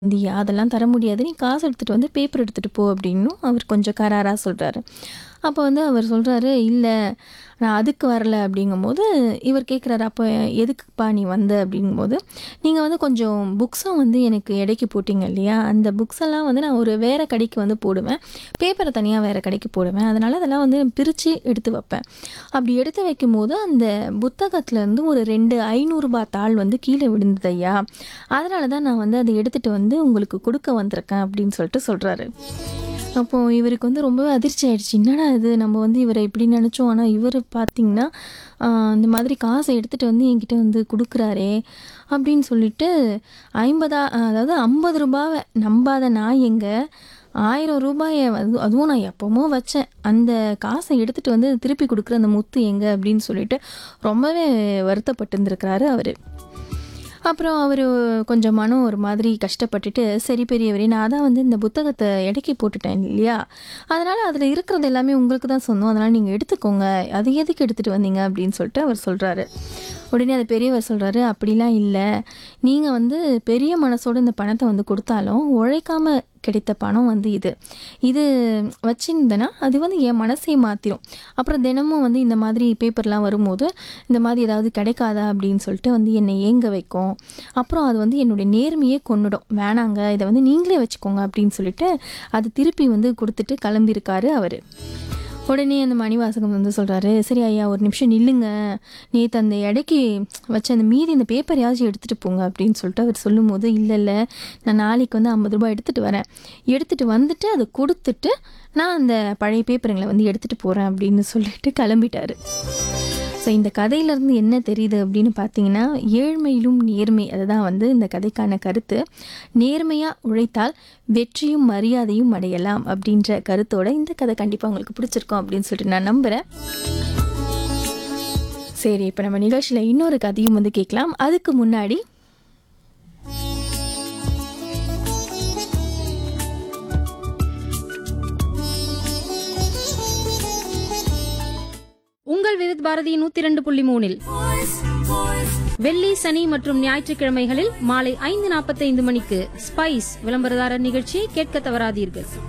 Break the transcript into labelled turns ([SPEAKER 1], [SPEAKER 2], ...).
[SPEAKER 1] "India அதெல்லாம் தர முடியாது. நீ காசு எடுத்துட்டு வந்து பேப்பர் எடுத்துட்டு போ" அப்படின்னும் அவர் கொஞ்சம் கராரா சொல்றாரு. அப்போ வந்து அவர் சொல்றாரு, "இல்ல நான் அதுக்கு வரல" அப்படிங்கும்போது இவர் கேட்குறாரு, "அப்போ எதுக்குப்பா நீ வந்த?" அப்படிங்கும்போது, "நீங்க வந்து கொஞ்சம் புக்ஸும் வந்து எனக்கு எடைக்கு போட்டீங்க இல்லையா? அந்த புக்ஸ் எல்லாம் வந்து நான் ஒரு வேற கடைக்கு வந்து போடுவேன். பேப்பர தனியா வேற கடைக்கு போடுவேன். அதனால அதெல்லாம் வந்து பிரிச்சு எடுத்து வைப்பேன். அப்படி எடுத்து வைக்கும்போது அந்த புத்தகத்துலேருந்து ஒரு 2 ரூ. 500 தாள் வந்து கீழ விழுந்தது ஐயா. அதனால தான் நான் வந்து அத எடுத்துட்டு வந்து உங்களுக்கு கொடுக்க வந்திருக்கேன்" அப்படின்னு சொல்லிட்டு சொல்றாரு. அப்போ இவருக்கு வந்து ரொம்பவே அதிர்ச்சி ஆயிடுச்சு. என்னடா இது நம்ம வந்து இவர இப்படி நெனச்சோம். ஆனா இவரு பார்த்தீங்கன்னா, அ இந்த மாதிரி காச எடுத்துட்டு வந்து என்கிட்ட வந்து குடுக்குறாரே அப்படின்னு சொல்லிட்டு 50 அதாவது ரூ. 50 நம்பாத நான் எங்க ரூ. 1000 அது அதுவும் நான் எப்பமோ வச்சேன். அந்த காச எடுத்துட்டு வந்து திருப்பி குடுக்குற அந்த முத்து எங்க அப்படின்னு சொல்லிட்டு ரொம்பவே வருத்தப்பட்டு இருந்திருக்கிறாரு அவரு. அப்புறம் அவரு கொஞ்சம் மனம் ஒரு மாதிரி கஷ்டப்பட்டுட்டு, "சரி பெரியவரே நான் தான் வந்து இந்த புத்தகத்த எடைக்கு போட்டுட்டேன் இல்லையா? அதனால அதில இருக்கிறது எல்லாமே உங்களுக்கு தான் சொந்தம். அதனால நீங்க எடுத்துக்கோங்க. அத எதுக்கு எடுத்துட்டு வந்தீங்க?" அப்படின்னு சொல்லிட்டு அவர் சொல்றாரு. உடனே அந்த பெரியவர் சொல்றாரு, "அப்படிலாம் இல்ல. நீங்க வந்து பெரிய மனசோட இந்த பணத்த வந்து குடுத்தாலும், உழைக்காம கிடைத்த பணம் வந்து இது. இது வச்சிருந்தேன்னா, அது வந்து என் மனசே மாத்திரும். அப்புறம் தினமும் வந்து இந்த மாதிரி பேப்பர்லாம் வரும்போது, இந்த மாதிரி ஏதாவது கிடைக்காதா அப்படின்னு சொல்லிட்டு வந்து என்னை ஏங்க வைக்கும். அப்புறம் அது வந்து என்னுடைய நேர்மையே கொன்னுடும். வேணாங்க இத வந்து நீங்களே வச்சுக்கோங்க" அப்படின்னு சொல்லிட்டு அத திருப்பி வந்து குடுத்துட்டு கிளம்பியிருக்காரு அவரு. உடனே அந்த மணிவாசகம் வந்து சொல்றாரு, "சரி ஐயா ஒரு நிமிஷம் நில்லுங்க. நேத்து அந்த எடைக்கு வச்ச அந்த மீதி இந்த பேப்பரையாச்சும் எடுத்துட்டு போங்க" அப்படின்னு சொல்லிட்டு அவர் சொல்லும்போது, "இல்ல இல்ல நான் நாளைக்கு வந்து ரூ. 50 எடுத்துட்டு வரேன். எடுத்துட்டு வந்துட்டு அத குடுத்துட்டு, நான் அந்த பழைய பேப்பருங்கள வந்து எடுத்துட்டு போறேன்" அப்படின்னு சொல்லிட்டு கிளம்பிட்டாரு. ஸோ இந்த கதையிலேருந்து என்ன தெரியுது அப்படின்னு பார்த்தீங்கன்னா, ஏழ்மையிலும் நேர்மை அதுதான் வந்து இந்த கதைக்கான கருத்து. நேர்மையா உழைத்தால் வெற்றியும் மரியாதையும் அடையலாம் அப்படின்ற கருத்தோட இந்த கதை கண்டிப்பா உங்களுக்கு பிடிச்சிருக்கும் அப்படின்னு சொல்லிட்டு நான் நம்புறேன். சரி இப்ப நம்ம நிகழ்ச்சியில இன்னொரு கதையும் வந்து கேட்கலாம். அதுக்கு முன்னாடி
[SPEAKER 2] உங்கள் விவித் பாரதி நூத்தி இரண்டு புள்ளி மூணில் வெள்ளி சனி மற்றும் ஞாயிற்றுக்கிழமைகளில் மாலை ஐந்து நாற்பத்தைந்து மணிக்கு ஸ்பைஸ் விளம்பரதாரர் நிகழ்ச்சியை கேட்க தவறாதீர்கள்